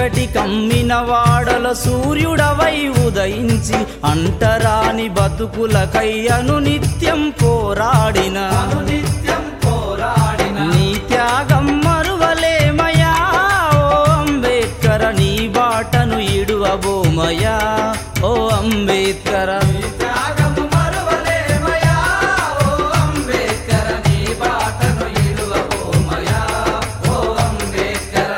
చీకటి కమ్మిన వాడల సూర్యుడవై ఉదయించి అంటరాని బతుకులకై అనునిత్యం పోరాడిన అనునిత్యం పోరాడిన నీ త్యాగం మరువలేమయా ఓ అంబేద్కర నీ బాటను ఇడువబోమయా ఓ అంబేద్కర నీ త్యాగము మరువలేమయా ఓ అంబేద్కర నీ బాటను ఇడువబోమయా ఓ అంబేద్కర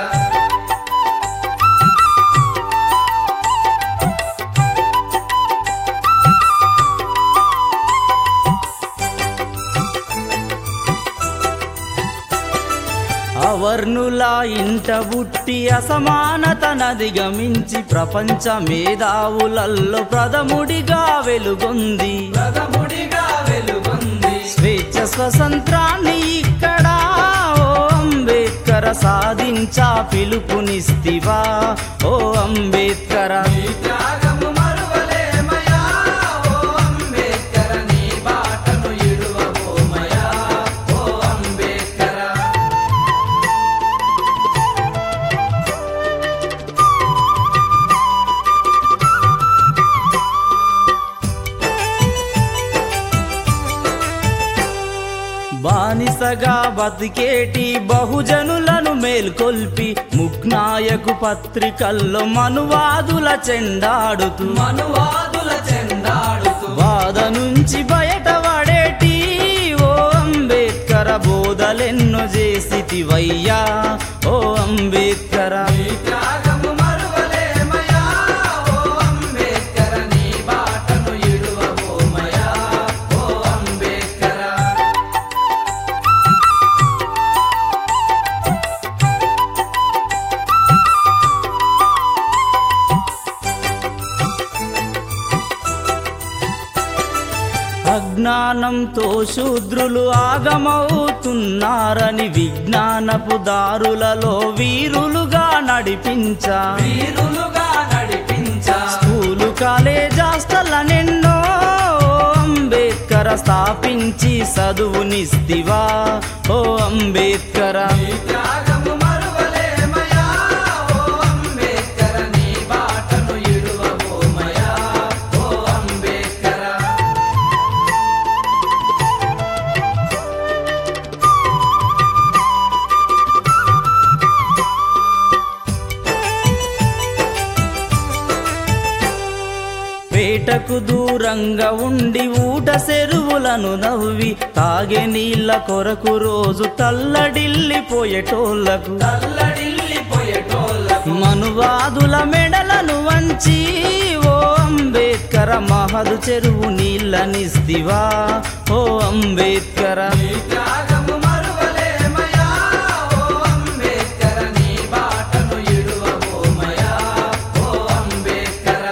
అవర్ణుల ఇంట బుట్టి అసమానతనదిగమించి ప్రపంచ మేధావులల్లో ప్రథముడిగా వెలుగొంది ప్రథముడిగా వెలుగొంది స్వేచ్ఛ స్వతంత్రాన్ని ఇక్కడ ఓ అంబేద్కర సాధించా పిలుపునిస్తివా ఓ అంబేద్కర నీ త్యాగము మరువలేమయా ఓ అంబేద్కర నీ బాటను ఇడువబోమయా ఓ అంబేద్కర బానిసగా బతికేటి బహుజనులను మేల్కొల్పి ముగ్నాయకు పత్రికల్లో మనువాదుల చెండాడుతూ మనువాదుల చెండాడుతూ బాధ నుంచి బయటపడేటి ఓ అంబేద్కర బోధలెన్నో చేసితివయ్యా ఓ అంబేద్కర నీ త్యాగము మరువలేమయా ఓ అంబేద్కర నీ బాటను ఇడువబోమయా ఓ అంబేద్కర అజ్ఞానంతో శూద్రులు ఆగమవుతున్నారని విజ్ఞానపు దారులలో వీరులుగా నడిపించా వీరులుగా నడిపించా స్కూలు కాలేజాస్తలనెన్నో అంబేద్కర స్థాపించి చదువునిస్తివా ఓ అంబేద్కర నీ త్యాగము మరువలేమయా ఓ అంబేద్కర నీ బాటను ఇడువబోమయా ఓ అంబేద్కర పేటకు దూరంగా ఉండి ఊట చెరువులను నవ్వి తాగే నీళ్ళ కొరకు రోజు తల్లడిల్లిపోయేటోళ్లకు తల్లడిల్లిపోయేటోళ్ళకు మనువాదుల మెడలను వంచి ఓ అంబేద్కర మహదు చెరువు నీళ్ళనిస్తివా ఓ అంబేద్కర నీ త్యాగము మరువలేమయా ఓ అంబేద్కర నీ బాటను ఇడువబోమయా ఓ అంబేద్కర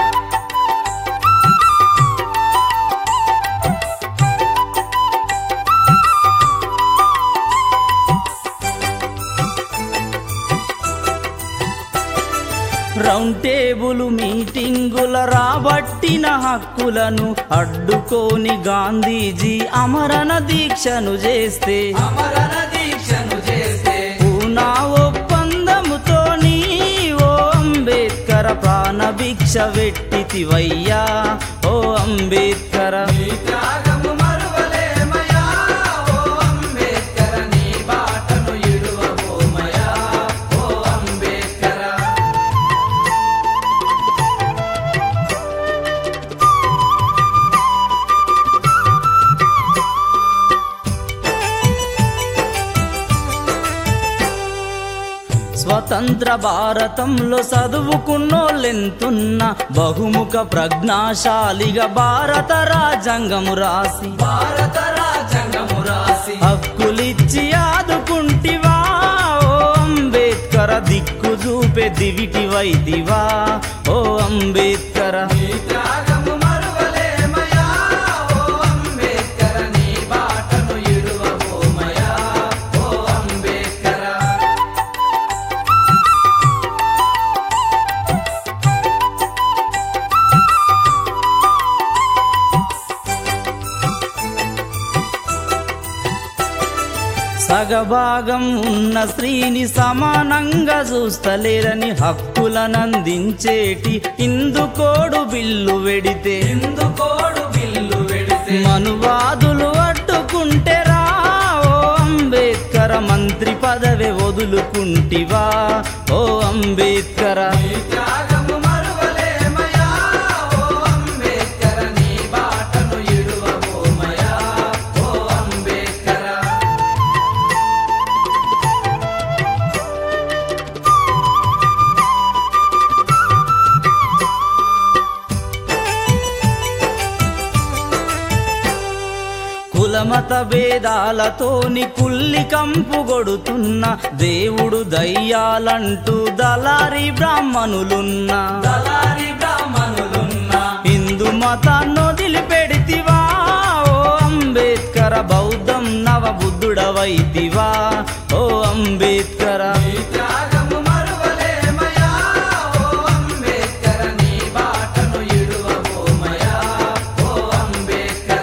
రౌండ్ టేబుల్ మీటింగుల రాబట్టిన హక్కులను అడ్డుకోని గాంధీజీ అమరణ దీక్షను చేస్తే అమరణ దీక్షను చేస్తే పూనా ఒప్పందముతోని ఓ అంబేద్కర ప్రాణభిక్ష వెట్టితివయ్యా ఓ అంబేద్కర నీ త్యాగము మరువలేమయా ఓ అంబేద్కర నీ బాటను ఇడువబోమయా ఓ అంబేద్కర స్వతంత్ర భారతంలో చదువుకున్నోళ్ళెంతున్న బహుముఖ ప్రజ్ఞాశాలిగా భారత రాజ్యాంగము రాసి భారత రాజ్యాంగము రాసి హక్కులిచ్చి ఆదుకుంటివా ఓ అంబేద్కర దిక్కు చూపే దివిటి వైదివా ఓ అంబేద్కర నీ త్యాగము మరువలేమయా ఓ అంబేద్కర నీ బాటను ఇడువబోమయా ఓ అంబేద్కర సగభాగం ఉన్న స్త్రీని సమానంగా చూస్తలేరని హక్కులనందించేటి ఇందుకోడు బిల్లు వెడితే ఇందుకోడు బిల్లు వెడితే మనువాదులు అడ్డుకుంటే రా ఓ అంబేద్కర మంత్రి పదవి వదులుకుంటివా ఓ అంబేద్కర నీ త్యాగము మరువలేమయా ఓ అంబేద్కర నీ బాటను ఇడువబోమయా ఓ అంబేద్కర కులమత భేదాలతోని కుల్లి కంపు కొడుతున్న దేవుడు దయ్యాలంటూ దళారి బ్రాహ్మణులున్నా దళారి బ్రాహ్మణులున్నా హిందూ మతాన్ని వదిలిపెడితివా ఓ అంబేద్కర బౌద్ధం నవ బుద్ధుడవైతివా ఓ అంబేద్కర నీ త్యాగము మరువలేమయా ఓ అంబేద్కర నీ బాటను ఇడువబోమయా ఓ అంబేద్కర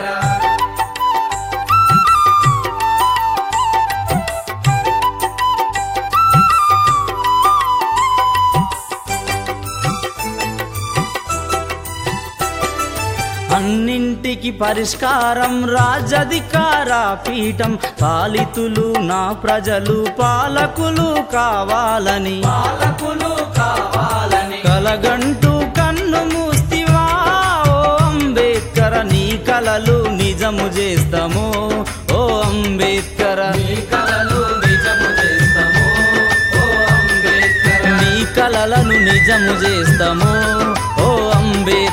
అన్నింటికి పరిష్కారం రాజధికార పీఠం పాలితులు నా ప్రజలు పాలకులు కావాలని పాలకులు కావాలని కలగంటూ కన్ను మూస్తివా ఓ అంబేద్కర నీ కలలు నిజము చేస్తాము ఓ అంబేద్కర నీ కలలు నిజము చేస్తాము ఓ అంబేద్కర నీ కలలను నిజము చేస్తాము ఓ అంబేద్కర